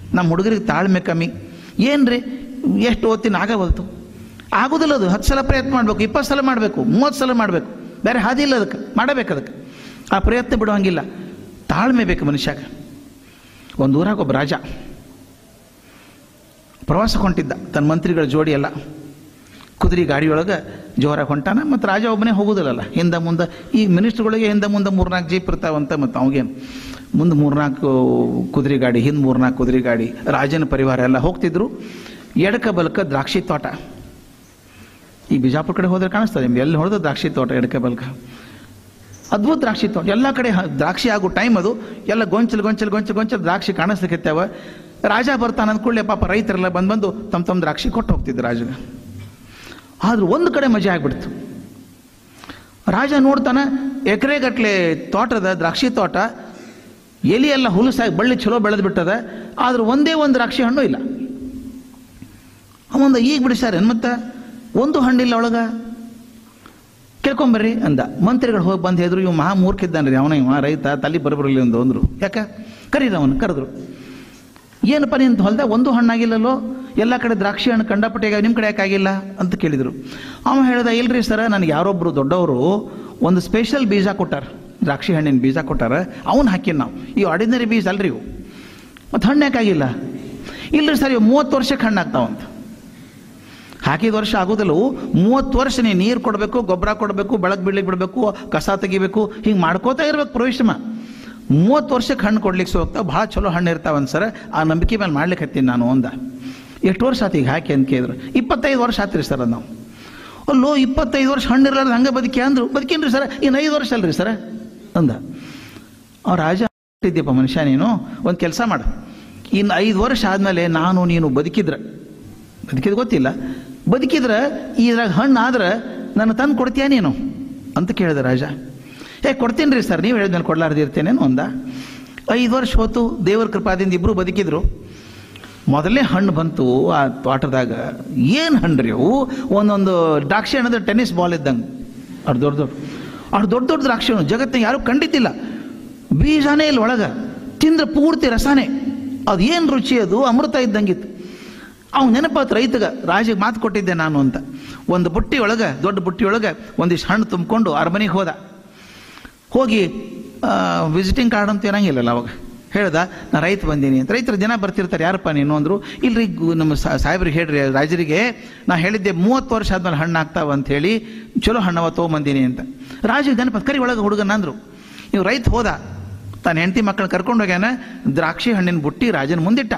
ನಮ್ಮ ಹುಡುಗರಿಗೆ ತಾಳ್ಮೆ ಕಮ್ಮಿ ಏನ್ರಿ ಎಷ್ಟು ಓದ್ತೀನಿ ಆಗವಲ್ತು ಆಗೋದಿಲ್ಲ ಅದು ಹತ್ತು ಸಲ ಪ್ರಯತ್ನ ಮಾಡಬೇಕು ಇಪ್ಪತ್ತು ಸಲ ಮಾಡಬೇಕು ಮೂವತ್ತು ಸಲ ಮಾಡಬೇಕು ಬೇರೆ ಹಾದಿ ಇಲ್ಲ ಅದಕ್ಕೆ ಮಾಡಬೇಕು ಅದಕ್ಕೆ ಆ ಪ್ರಯತ್ನ ಬಿಡುವಂಗಿಲ್ಲ ತಾಳ್ಮೆ ಬೇಕು ಮನುಷ್ಯಾಗ ಒಂದು ಊರಾಗ ಒಬ್ಬ ರಾಜ ಪ್ರವಾಸಕ್ಕೆ ಹೊಂಟಿದ್ದ ತನ್ನ ಮಂತ್ರಿಗಳ ಜೋಡಿ ಎಲ್ಲ ಕುದುರೆ ಗಾಡಿಯೊಳಗೆ ಜೋರಾಗಿ ಹೊಂಟಾನ ಮತ್ತು ರಾಜ ಒಬ್ಬನೇ ಹೋಗೋದಿಲ್ಲಲ್ಲ ಹಿಂದೆ ಮುಂದೆ ಈ ಮಿನಿಸ್ಟ್ರುಗಳಿಗೆ ಹಿಂದೆ ಮುಂದೆ ಮೂರ್ನಾಲ್ಕು ಜೀಪ್ ಇರ್ತಾವಂತ ಮತ್ತು ಅವಾಗೇನು ಮುಂದೆ ಮೂರ್ನಾಲ್ಕು ಕುದುರೆ ಗಾಡಿ ಹಿಂದೆ ಮೂರ್ನಾಲ್ಕು ಕುದುರೆ ಗಾಡಿ ರಾಜನ ಪರಿವಾರ ಎಲ್ಲ ಹೋಗ್ತಿದ್ರು ಎಡಕ ಬಲಕ ದ್ರಾಕ್ಷಿ ತೋಟ ಈ ಬಿಜಾಪುರ ಕಡೆ ಹೋದ್ರೆ ಕಾಣಿಸ್ತದೆ ನಿಮ್ಗೆ ಎಲ್ಲಿ ಹೊಡೆದು ದ್ರಾಕ್ಷಿ ತೋಟ ಎಡಕ ಬಲಕ ಅದ್ಭುತ ದ್ರಾಕ್ಷಿ ತೋಟ ಎಲ್ಲ ಕಡೆ ಹ- ದ್ರಾಕ್ಷಿ ಆಗೋ ಟೈಮ್ ಅದು ಎಲ್ಲ ಗೊಂಚಲು ಗೊಂಚಲು ಗೊಂಚಲು ಗೊಂಚಲು ದ್ರಾಕ್ಷಿ ಕಾಣಿಸ್ಲಿಕ್ಕೆತ್ತಾವ ರಾಜ ಬರ್ತಾನ ಅಂದ್ಕೊಳ್ಳಿ ಪಾಪ ರೈತರೆಲ್ಲ ಬಂದು ಬಂದು ತಮ್ಮ ತಮ್ಮ ದ್ರಾಕ್ಷಿ ಕೊಟ್ಟು ಹೋಗ್ತಿದ್ರು ರಾಜಗೆ ಆದ್ರೆ ಒಂದು ಕಡೆ ಮಜಾ ಆಗ್ಬಿಡ್ತು ರಾಜ ನೋಡ್ತಾನ ಎಕರೆಗಟ್ಲೆ ತೋಟದ ದ್ರಾಕ್ಷಿ ತೋಟ ಎಲಿ ಎಲ್ಲ ಹುಲಸಾಗಿ ಬಳ್ಳಿ ಚಲೋ ಬೆಳೆದು ಬಿಟ್ಟದ ಆದ್ರೆ ಒಂದೇ ಒಂದು ದ್ರಾಕ್ಷಿ ಹಣ್ಣು ಇಲ್ಲ ಅವಂದ ಈಗ ಬಿಡಿಸ್ಯಾರೇನು ಮತ್ತೆ ಒಂದು ಹಣ್ಣಿಲ್ಲ ಒಳಗ ಕೇಳ್ಕೊಂಬರ್ರಿ ಅಂದ ಮಂತ್ರಿಗಳು ಹೋಗಿ ಬಂದು ಹೇಳಿದ್ರು ಇವ್ ಮಹಾ ಮೂರ್ಖಿದ್ದಾನ್ರಿ ಅವನ ಇವ ರೈತ ತಲೆ ಬರಬರಲಿ ಒಂದು ಅಂದ್ರು ಯಾಕ ಕರೀರಿ ಅವನು ಕರೆದ್ರು ಏನಪ್ಪ ನಿಂತ ಹೊಲ್ದ ಒಂದು ಹಣ್ಣಾಗಿಲ್ಲಲ್ಲೋ ಎಲ್ಲ ಕಡೆ ದ್ರಾಕ್ಷಿ ಹಣ್ಣು ಕಂಡಪಟ್ಟೆ ನಿಮ್ಮ ಕಡೆ ಯಾಕಾಗಿಲ್ಲ ಅಂತ ಕೇಳಿದರು ಅವ ಹೇಳ್ದ ಇಲ್ರಿ ಸರ ನನಗೆ ಯಾರೊಬ್ಬರು ದೊಡ್ಡವರು ಒಂದು ಸ್ಪೆಷಲ್ ಬೀಜ ಕೊಟ್ಟಾರ ದ್ರಾಕ್ಷಿ ಹಣ್ಣಿನ ಬೀಜ ಕೊಟ್ಟಾರ ಅವನ್ನ ಹಾಕಿನ ನಾವು ಈ ಆರ್ಡಿನರಿ ಬೀಜ ಅಲ್ರಿ ಇವು ಮತ್ತು ಹಣ್ಣು ಯಾಕಾಗಿಲ್ಲ ಇಲ್ರಿ ಸರ್ ಇವು ಮೂವತ್ತು ವರ್ಷಕ್ಕೆ ಹಣ್ಣು ಆಗ್ತಾವಂತ ಹಾಕಿದ ವರ್ಷ ಆಗೋದಿಲ್ಲ ಮೂವತ್ತು ವರ್ಷ ನೀ ನೀರು ಕೊಡಬೇಕು ಗೊಬ್ಬರ ಕೊಡಬೇಕು ಬೆಳಕು ಬೀಳಲಿಕ್ಕೆ ಬಿಡಬೇಕು ಕಸ ತೆಗಿಬೇಕು ಹಿಂಗೆ ಮಾಡ್ಕೋತಾ ಇರ್ಬೇಕು ಪರಿಶ್ರಮ ಮೂವತ್ತು ವರ್ಷಕ್ಕೆ ಹಣ್ಣು ಕೊಡ್ಲಿಕ್ಕೆ ಹೋಗ್ತಾ ಭಾಳ ಚಲೋ ಹಣ್ಣು ಇರ್ತಾವ ಸರ್ ಆ ನಂಬಿಕೆ ಮೇಲೆ ಮಾಡ್ಲಿಕ್ಕೆ ಹತ್ತೀನಿ ನಾನು ಅಂದ ಎಷ್ಟು ವರ್ಷ ಆತು ಈಗ ಹಾಕಿ ಅಂತ ಕೇಳಿದ್ರು ಇಪ್ಪತ್ತೈದು ವರ್ಷ ಆತ್ರಿ ಸರ್ ಅದು ನಾವು ಅಲ್ಲೋ ಇಪ್ಪತ್ತೈದು ವರ್ಷ ಹಣ್ಣು ಇರಲಾರ್ದು ಹಂಗೆ ಬದುಕಿ ಅಂದ್ರು ಬದುಕೇನ್ರಿ ಸರ್ ಇನ್ನು ಐದು ವರ್ಷ ಅಲ್ರಿ ಸರ್ ಅಂದ ಅವ ರಾಜ ಇದ್ದೀಯಪ್ಪ ಮನುಷ್ಯ ನೀನು ಒಂದು ಕೆಲಸ ಮಾಡು ಇನ್ನು ಐದು ವರ್ಷ ಆದಮೇಲೆ ನಾನು ನೀನು ಬದುಕಿದ್ರೆ ಬದುಕಿದ್ ಗೊತ್ತಿಲ್ಲ ಬದುಕಿದ್ರೆ ಇದ್ರಾಗ ಹಣ್ಣು ಆದ್ರೆ ನನ್ನ ತಂದು ಕೊಡ್ತೀಯ ನೀನು ಅಂತ ಕೇಳಿದ ರಾಜ ಏ ಕೊಡ್ತೀನಿ ರೀ ಸರ್ ನೀವು ಹೇಳಿದ್ಮೇಲೆ ಕೊಡ್ಲಾರ್ದು ಇರ್ತೇನೇನು ಅಂದ ಐದು ವರ್ಷ ಹೋತು ದೇವರ ಕೃಪಾದಿಂದ ಇಬ್ಬರು ಬದುಕಿದ್ರು ಮೊದಲೇ ಹಣ್ಣು ಬಂತು ಆ ತೋಟದಾಗ ಏನು ಹಣ್ಣು ರೀ ಅವು ಒಂದೊಂದು ದ್ರಾಕ್ಷಿ ಹಣ್ಣದ ಟೆನ್ನಿಸ್ ಬಾಲ್ ಇದ್ದಂಗೆ ಅಷ್ಟು ದೊಡ್ಡ ದೊಡ್ಡ ಅಷ್ಟು ದೊಡ್ಡ ದೊಡ್ಡ ದ್ರಾಕ್ಷಿ ಹಣ್ಣು ಜಗತ್ತಿನ ಯಾರೂ ಕಂಡಿದ್ದಿಲ್ಲ ಬೀಜನೇ ಇಲ್ಲ ಒಳಗೆ ತಿಂದ್ರೆ ಪೂರ್ತಿ ರಸನೇ ಅದು ಏನು ರುಚಿ ಅದು ಅಮೃತ ಇದ್ದಂಗಿತ್ತು ಅವ್ನು ನೆನಪಾತ್ ರೈತಗ ರಾಜಿಗೆ ಮಾತು ಕೊಟ್ಟಿದ್ದೆ ನಾನು ಅಂತ ಒಂದು ಬುಟ್ಟಿ ಒಳಗೆ ದೊಡ್ಡ ಬುಟ್ಟಿ ಒಳಗೆ ಒಂದಿಷ್ಟು ಹಣ್ಣು ತುಂಬಿಕೊಂಡು ಅರಮನೆಗೆ ಹೋದ ಹೋಗಿ ವಿಸಿಟಿಂಗ್ ಕಾರ್ಡ್ ಅಂತ ಇರಂಗಿಲ್ಲಲ್ಲ ಅವಾಗ ಹೇಳ್ದ ನಾ ರೈತ ಬಂದೀನಿ ಅಂತ ರೈತರ ಜನ ಬರ್ತಿರ್ತಾರೆ ಯಾರಪ್ಪ ನೀನು ಅಂದರು ಇಲ್ರಿ ಗು- ನಮ್ಮ ಸಾ- ಸಾಹೇಬ್ರಿಗೆ ಹೇಳ್ರಿ ರಾಜರಿಗೆ ನಾ ಹೇಳಿದ್ದೆ ಮೂವತ್ತು ವರ್ಷ ಆದ್ಮೇಲೆ ಹಣ್ಣು ಆಗ್ತಾವ ಅಂತ ಹೇಳಿ ಚಲೋ ಹಣ್ಣವ ತೊಗೊಂಬಂದೀನಿ ಅಂತ ರಾಜಿಗೆ ನೆನಪ ಕರಿ ಒಳಗೆ ಹುಡುಗನ ಅಂದರು ನೀವು ರೈತ ಹೋದ ತಾನು ಹೆಂಡತಿ ಮಕ್ಕಳನ್ನ ಕರ್ಕೊಂಡು ಹೋಗ್ಯಾನ ದ್ರಾಕ್ಷಿ ಹಣ್ಣಿನ ಬುಟ್ಟಿ ರಾಜನ ಮುಂದಿಟ್ಟ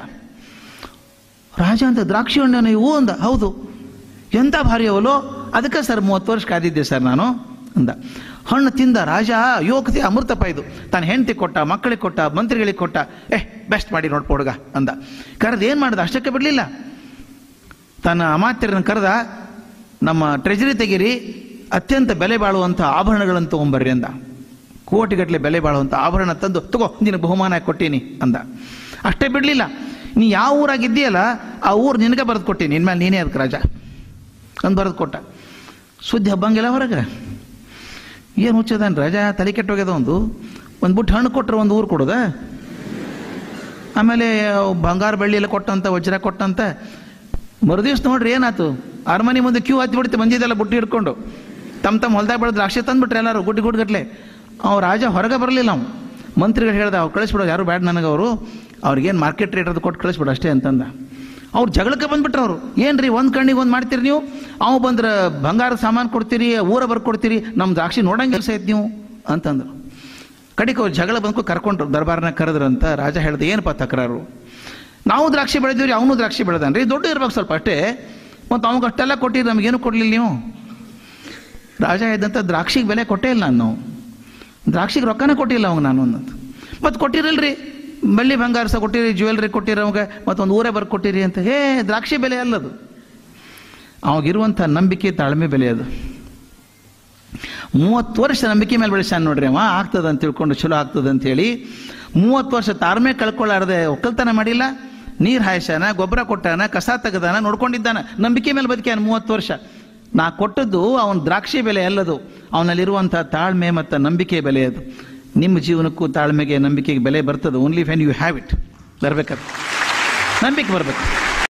ರಾಜ ಅಂತ ದ್ರಾಕ್ಷಿ ಹಣ್ಣನ್ನು ಇವು ಅಂದ ಹೌದು ಎಂಥ ಭಾರಿ ಅವಲೋ ಅದಕ್ಕೆ ಸರ್ ಮೂವತ್ತು ವರ್ಷ ಕಾದಿದ್ದೆ ಸರ್ ನಾನು ಅಂದ ಹಣ್ಣು ತಿಂದ ರಾಜ ಯೋಗತಿ ಅಮೃತಪ್ಪ ಇದು ತಾನು ಹೆಂಡತಿ ಕೊಟ್ಟ ಮಕ್ಕಳಿಗೆ ಕೊಟ್ಟ ಮಂತ್ರಿಗಳಿಗೆ ಕೊಟ್ಟ ಏ ಬೆಸ್ಟ್ ಮಾಡಿ ನೋಡ್ಪ ಹುಡುಗ ಅಂದ ಕರೆದು ಏನು ಮಾಡ್ದ ಅಷ್ಟಕ್ಕೆ ಬಿಡಲಿಲ್ಲ ತನ್ನ ಅಮಾತ್ಯರನ್ನು ಕರೆದ ನಮ್ಮ ಟ್ರೆಜರಿ ತೆಗೀರಿ ಅತ್ಯಂತ ಬೆಲೆ ಬಾಳುವಂಥ ಆಭರಣಗಳನ್ನು ತೊಗೊಂಬರ್ರಿ ಅಂದ ಕೋಟಿಗಟ್ಟಲೆ ಬೆಲೆ ಬಾಳುವಂಥ ಆಭರಣ ತಂದು ತಗೋ ನಿನಗೆ ಬಹುಮಾನ ಕೊಟ್ಟೀನಿ ಅಂದ ಅಷ್ಟೇ ಬಿಡಲಿಲ್ಲ ನೀ ಯಾವ ಊರಾಗಿದ್ದೀಯಲ್ಲ ಆ ಊರು ನಿನಗೆ ಬರೆದು ಕೊಟ್ಟೀನಿ ಇನ್ಮೇಲೆ ನೀನೇ ಅದಕ್ಕೆ ರಾಜ ಅಂದು ಬರೆದು ಕೊಟ್ಟ ಸುದ್ದಿ ಹಬ್ಬಂಗಿಲ್ಲ ಹೊರಗೆ ಏನು ಹುಚ್ಚದಾನ ರಾಜ ತಲೆ ಕೆಟ್ಟೋಗ್ಯದ ಒಂದು ಒಂದು ಬುಟ್ಟು ಹಣ್ಣು ಕೊಟ್ಟರೆ ಒಂದು ಊರು ಕೊಡೋದ ಆಮೇಲೆ ಅವು ಬಂಗಾರ ಬೆಳ್ಳಿ ಎಲ್ಲ ಕೊಟ್ಟಂತ ವಜ್ರ ಕೊಟ್ಟಂತ ಮರುದಿವ್ಸ ನೋಡ್ರಿ ಏನಾಯ್ತು ಅರಮನೆ ಮುಂದೆ ಕ್ಯೂ ಹತ್ತಿ ಬಿಡ್ತಿ ಬಂದಿದ್ದೆಲ್ಲ ಬುಟ್ಟಿ ಹಿಡ್ಕೊಂಡು ತಮ್ಮ ತಮ್ಮ ಹೊಲ್ದಾಗ ಬೆಳೆದು ದ್ರಾಕ್ಷಿ ತಂದ್ಬಿಟ್ರೆ ಎಲ್ಲರೂ ಗುಡ್ಡಿ ಗುಡ್ಗಟ್ಲೆ ಅವ ರಾಜ ಹೊರಗೆ ಬರಲಿಲ್ಲ ಅವ್ನು ಮಂತ್ರಿಗಳು ಹೇಳ್ದ ಅವ್ರು ಕಳಿಸ್ಬಿಡೋ ಯಾರು ಬ್ಯಾಡ ನನಗೆ ಅವರು ಅವ್ರಿಗೇನು ಮಾರ್ಕೆಟ್ ರೇಟ್ ಅದು ಕೊಟ್ಟು ಕಳಿಸ್ಬಿಡು ಅಷ್ಟೇ ಅಂತಂದ ಅವ್ರು ಜಗಳಕ್ಕೆ ಬಂದ್ಬಿಟ್ರು ಅವರು ಏನ್ರಿ ಒಂದು ಕಣ್ಣಿಗೆ ಒಂದು ಮಾಡ್ತೀರಿ ನೀವು ಅವು ಬಂದ್ರೆ ಬಂಗಾರದ ಸಾಮಾನು ಕೊಡ್ತೀರಿ ಊರ ಬರ್ಕೊಡ್ತೀರಿ ನಮ್ಮ ದ್ರಾಕ್ಷಿ ನೋಡಂಗೆ ಕೆಲಸ ಐತೆ ನೀವು ಅಂತಂದ್ರು ಕಡಿಕೆ ಅವ್ರು ಜಗಳ ಬಂದ್ಕೊ ಕರ್ಕೊಂಡ್ರು ದರ್ಬಾರ್ನ ಕರೆದ್ರಂತ ರಾಜ ಹೇಳ್ದೆ ಏನಪ್ಪ ತಕರಾರು ನಾವು ದ್ರಾಕ್ಷಿ ಬೆಳೆದಿವ್ರಿ ಅವನು ದ್ರಾಕ್ಷಿ ಬೆಳೆದಾನ್ರಿ ದೊಡ್ಡ ಇರ್ಬೇಕು ಸ್ವಲ್ಪ ಅಷ್ಟೇ ಮತ್ತು ಅವಾಗ ಅಷ್ಟೆಲ್ಲ ಕೊಟ್ಟಿರಿ ನಮಗೇನು ಕೊಡಲಿಲ್ಲ ನೀವು ರಾಜ ಇದ್ದಂಥ ದ್ರಾಕ್ಷಿಗೆ ಬೆಲೆ ಕೊಟ್ಟೇ ಇಲ್ಲ ನಾನು ದ್ರಾಕ್ಷಿಗೆ ರೊಕ್ಕನೇ ಕೊಟ್ಟಿಲ್ಲ ಅವಾಗ ನಾನು ಅನ್ನೋದು ಮತ್ತು ಕೊಟ್ಟಿರಲ್ರಿ ಬೆಳ್ಳಿ ಬಂಗಾರ ಸಹ ಕೊಟ್ಟಿರಿ ಜ್ಯುವೆಲ್ರಿ ಕೊಟ್ಟಿರಿ ಅವಾಗ ಮತ್ತೊಂದು ಊರೇ ಬರ್ಕೊಟ್ಟಿರಿ ಕೊಟ್ಟಿರಿ ಅಂತ ಹೇ ದ್ರಾಕ್ಷಿ ಬೆಲೆ ಅಲ್ಲದು ಅವಾಗಿರುವಂಥ ನಂಬಿಕೆ ತಾಳ್ಮೆ ಬೆಲೆ ಅದು ಮೂವತ್ತು ವರ್ಷ ನಂಬಿಕೆ ಮೇಲೆ ಬೆಳೆಸ್ಯಾನ ನೋಡ್ರಿ ಅವ ಆಗ್ತದ ಅಂತ ತಿಳ್ಕೊಂಡು ಚಲೋ ಆಗ್ತದ ಅಂತ ಹೇಳಿ ಮೂವತ್ತು ವರ್ಷ ತಾಳ್ಮೆ ಕಳ್ಕೊಳ್ಳಾರ್ದೆ ಒಕ್ಕಲ್ತನ ಮಾಡಿಲ್ಲ ನೀರು ಹಾಯ್ಸಾನ ಗೊಬ್ಬರ ಕೊಟ್ಟಾನ ಕಸ ತೆಗೆದಾನ ನೋಡ್ಕೊಂಡಿದ್ದಾನ ನಂಬಿಕೆ ಮೇಲೆ ಬದುಕ್ಯಾನ ಮೂವತ್ತು ವರ್ಷ ನಾ ಕೊಟ್ಟದ್ದು ಅವನ ದ್ರಾಕ್ಷಿ ಬೆಲೆ ಅಲ್ಲದು ಅವನಲ್ಲಿರುವಂಥ ತಾಳ್ಮೆ ಮತ್ತು ನಂಬಿಕೆ ಬೆಲೆ ಅದು ನಿಮ್ಮ ಜೀವನಕ್ಕೂ ತಾಳ್ಮೆಗೆ ನಂಬಿಕೆಗೆ ಬೆಲೆ ಬರ್ತದೆ only fan you have it ಬರ್ಬೇಕಾದ್ರೆ ನಂಬಿಕೆ ಬರಬೇಕು